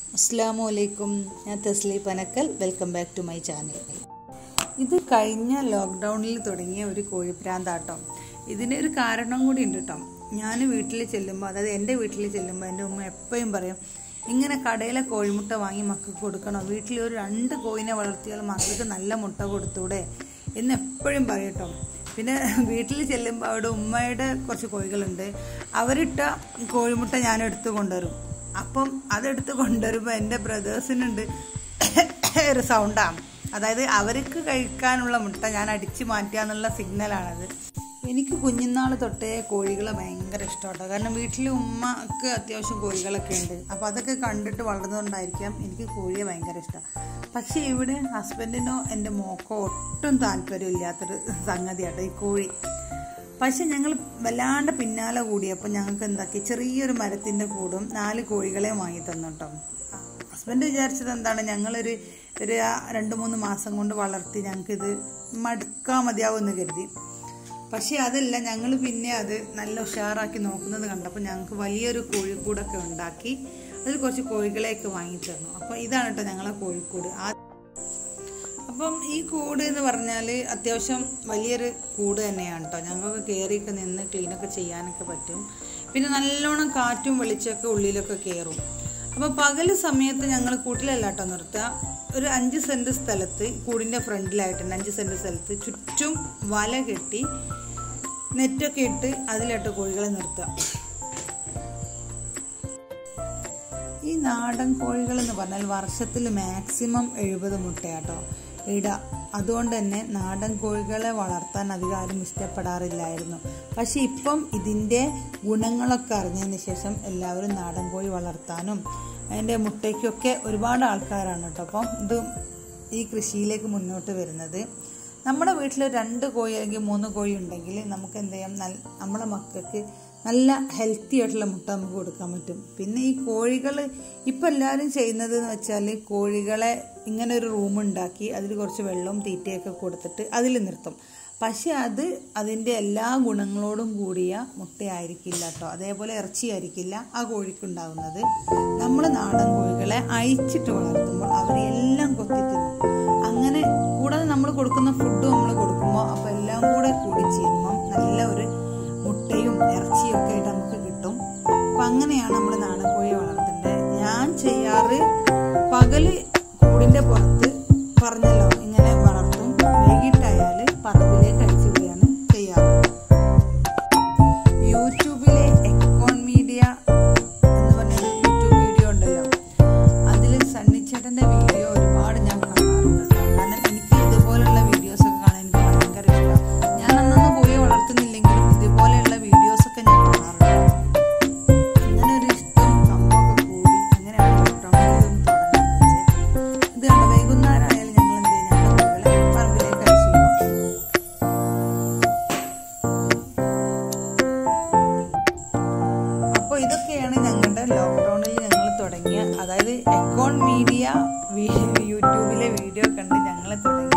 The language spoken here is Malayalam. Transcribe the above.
അസ്സാം വലൈക്കും ഞാൻ Thasli Panakkal welcome back to my channel ഇത് കഴിഞ്ഞ ലോക്ക്ഡൗണിൽ തുടങ്ങിയ ഒരു കോഴിപ്രാന്താട്ടോ ഇതിന് ഒരു കാരണം കൂടി ഉണ്ട് കേട്ടോ ഞാൻ വീട്ടിൽ ചെല്ലുമ്പോൾ അതായത് എൻ്റെ വീട്ടിൽ ചെല്ലുമ്പോൾ എൻ്റെ ഉമ്മ എപ്പോഴും പറയും ഇങ്ങനെ കടയിലെ കോഴിമുട്ട വാങ്ങി മക്കൾക്ക് കൊടുക്കണോ വീട്ടിൽ ഒരു രണ്ട് കോഴിനെ വളർത്തിയാൽ മക്കൾക്ക് നല്ല മുട്ട കൊടുത്തൂടെ എന്ന് എപ്പോഴും പറയും കേട്ടോ പിന്നെ വീട്ടിൽ ചെല്ലുമ്പോൾ അവിടെ ഉമ്മയുടെ കുറച്ച് കോഴികളുണ്ട് അവരിട്ട കോഴിമുട്ട ഞാൻ എടുത്തു കൊണ്ടുവരും അപ്പം അതെടുത്ത് കൊണ്ടുവരുമ്പോൾ എൻ്റെ ബ്രദേഴ്സിനുണ്ട് ഒരു സൗണ്ടാണ് അതായത് അവർക്ക് കഴിക്കാനുള്ള മുട്ട ഞാൻ അടിച്ചു മാറ്റുക എന്നുള്ള സിഗ്നലാണത് എനിക്ക് കുഞ്ഞുനാൾ തൊട്ടേ കോഴികളെ ഭയങ്കര ഇഷ്ടമാണ് കാരണം വീട്ടിൽ ഉമ്മക്ക് അത്യാവശ്യം കോഴികളൊക്കെ ഉണ്ട് അപ്പോൾ അതൊക്കെ കണ്ടിട്ട് വളർന്നുകൊണ്ടായിരിക്കാം എനിക്ക് കോഴിയെ ഭയങ്കര ഇഷ്ടം പക്ഷേ ഇവിടെ ഹസ്ബൻഡിനോ എൻ്റെ മോക്കോ ഒട്ടും താല്പര്യമില്ലാത്തൊരു സംഗതിയാട്ടോ ഈ കോഴി പക്ഷെ ഞങ്ങൾ വല്ലാണ്ട് പിന്നാലെ കൂടിയപ്പോൾ ഞങ്ങൾക്ക് എന്താക്കി ചെറിയൊരു മരത്തിൻ്റെ കൂടും നാല് കോഴികളെ വാങ്ങി തന്നു കേട്ടോ ഹസ്ബൻഡ് വിചാരിച്ചത് എന്താണ് ഞങ്ങളൊരു ഒരു രണ്ട് മൂന്ന് മാസം കൊണ്ട് വളർത്തി ഞങ്ങൾക്കിത് മടുക്കാൻ മതിയാവുമെന്ന് കരുതി പക്ഷേ അതല്ല ഞങ്ങൾ പിന്നെ അത് നല്ല ഉഷാറാക്കി നോക്കുന്നത് കണ്ടപ്പോൾ ഞങ്ങൾക്ക് വലിയൊരു കോഴിക്കൂടൊക്കെ ഉണ്ടാക്കി അതിൽ കുറച്ച് കോഴികളെയൊക്കെ വാങ്ങി തന്നു അപ്പോൾ ഇതാണ് കേട്ടോ ഞങ്ങളെ കോഴിക്കൂട് ആ അപ്പം ഈ കൂട് എന്ന് പറഞ്ഞാൽ അത്യാവശ്യം വലിയൊരു കൂട് തന്നെയാണ് കേട്ടോ ഞങ്ങൾക്ക് കയറിയൊക്കെ നിന്ന് ക്ലീനൊക്കെ ചെയ്യാനൊക്കെ പറ്റും പിന്നെ നല്ലോണം കാറ്റും വെളിച്ചമൊക്കെ ഉള്ളിലൊക്കെ കയറും അപ്പോൾ പകൽ സമയത്ത് ഞങ്ങൾ കൂട്ടിലല്ല കേട്ടോ നിർത്തുക ഒരു അഞ്ച് സെൻറ്റ് സ്ഥലത്ത് കൂടിൻ്റെ ഫ്രണ്ടിലായിട്ടുണ്ട് അഞ്ച് സെൻറ്റ് സ്ഥലത്ത് ചുറ്റും വല കെട്ടി നെറ്റൊക്കെ ഇട്ട് അതിലിട്ട് കോഴികളെ നിർത്തുക ഈ നാടൻ കോഴികൾ എന്ന് പറഞ്ഞാൽ വർഷത്തിൽ മാക്സിമം എഴുപത് മുട്ടയാട്ടോ ഇട അതുകൊണ്ട് തന്നെ നാടൻ കോഴികളെ വളർത്താൻ അധികം ആരും ഇഷ്ടപ്പെടാറില്ലായിരുന്നു പക്ഷെ ഇപ്പം ഇതിൻ്റെ ഗുണങ്ങളൊക്കെ അറിഞ്ഞതിന് ശേഷം എല്ലാവരും നാടൻ കോഴി വളർത്താനും അതിൻ്റെ മുട്ടയ്ക്കൊക്കെ ഒരുപാട് ആൾക്കാരാണ് കേട്ടോ അപ്പം ഇത് ഈ കൃഷിയിലേക്ക് മുന്നോട്ട് വരുന്നത് നമ്മുടെ വീട്ടിൽ രണ്ട് കോഴി അല്ലെങ്കിൽ മൂന്ന് കോഴി ഉണ്ടെങ്കിൽ നമുക്ക് എന്ത് ചെയ്യാം നല്ല നമ്മുടെ മക്കൾക്ക് നല്ല ഹെൽത്തി ആയിട്ടുള്ള മുട്ട നമുക്ക് കൊടുക്കാൻ പറ്റും പിന്നെ ഈ കോഴികൾ ഇപ്പം എല്ലാവരും ചെയ്യുന്നത് എന്ന് വെച്ചാൽ കോഴികളെ ഇങ്ങനെ ഒരു റൂം ഉണ്ടാക്കി അതിൽ കുറച്ച് വെള്ളവും തീറ്റയൊക്കെ കൊടുത്തിട്ട് അതിൽ നിർത്തും പക്ഷെ അത് അതിൻ്റെ എല്ലാ ഗുണങ്ങളോടും കൂടിയ മുട്ടയായിരിക്കില്ല കേട്ടോ അതേപോലെ ഇറച്ചിയായിരിക്കില്ല ആ കോഴിക്കുണ്ടാകുന്നത് നമ്മൾ നാടൻ കോഴികളെ അയച്ചിട്ട് വളർത്തുമ്പോൾ അവരെല്ലാം കൊത്തി തിന്നും അങ്ങനെ കൂടാതെ നമ്മൾ കൊടുക്കുന്ന ഫുഡ് നമ്മൾ കൊടുക്കുമ്പോൾ അപ്പോൾ എല്ലാം കൂടെ കൂടി ചെയ്യുമ്പം നല്ല ഒരു മുട്ടയും ഇറച്ചിയും ഒക്കെ ആയിട്ട് നമുക്ക് കിട്ടും അപ്പം അങ്ങനെയാണ് നമ്മൾ നാടൻ കോഴി വളർത്തേണ്ടത് ഞാൻ ചെയ്യാറ് പകല് കൂടിൻ്റെ പുറത്ത് പറഞ്ഞല്ലോ ഇങ്ങനെ വളർത്തും വൈകിട്ടായാൽ പറമ്പിലേക്ക് അഴിച്ചു വിടുകയാണ് ചെയ്യാറ് യൂട്യൂബിലെ എക്കോൺ മീഡിയ എന്ന് പറഞ്ഞൊരു യൂട്യൂബ് വീഡിയോ ഉണ്ടല്ലോ അതിൽ സണ്ണിച്ചേട്ടൻ്റെ വീഡിയോ ഒരുപാട് ഞാൻ കാണാറുണ്ട് കേട്ടോ. കാരണം എനിക്ക് ഇതുപോലുള്ള വീഡിയോസൊക്കെ കാണാൻ എനിക്ക് ഭയങ്കര ഇഷ്ടമാണ് ഞാൻ അന്നൊന്നും കോഴിയെ വളർത്തുന്നില്ലെങ്കിലും ഇതുപോലെയുള്ള വീഡിയോസൊക്കെ ഞാൻ കാണാറുണ്ട് അങ്ങനെ ഒരു ഇഷ്ടം കമ്പൊക്കെ കൂടി അങ്ങനെയാണ് ലോക്ക്ഡൗണിൽ ഇതൊന്ന് തുടങ്ങുന്നത് ഇത് കണ്ട വൈകുന്നേരം ആയാലും ഞങ്ങൾ എന്ത് ചെയ്യും ഞങ്ങളുടെ കുട്ടികളെ പറമ്പിലേക്ക് അയച്ചു വിടും അപ്പോൾ ഇതൊക്കെയാണ് ഞങ്ങളുടെ ലോക്ക്ഡൗണിൽ ഞങ്ങൾ തുടങ്ങിയ അതായത് അക്കൗണ്ട് മീഡിയ യൂട്യൂബിലെ വീഡിയോ കണ്ട് ഞങ്ങൾ തുടങ്ങിയ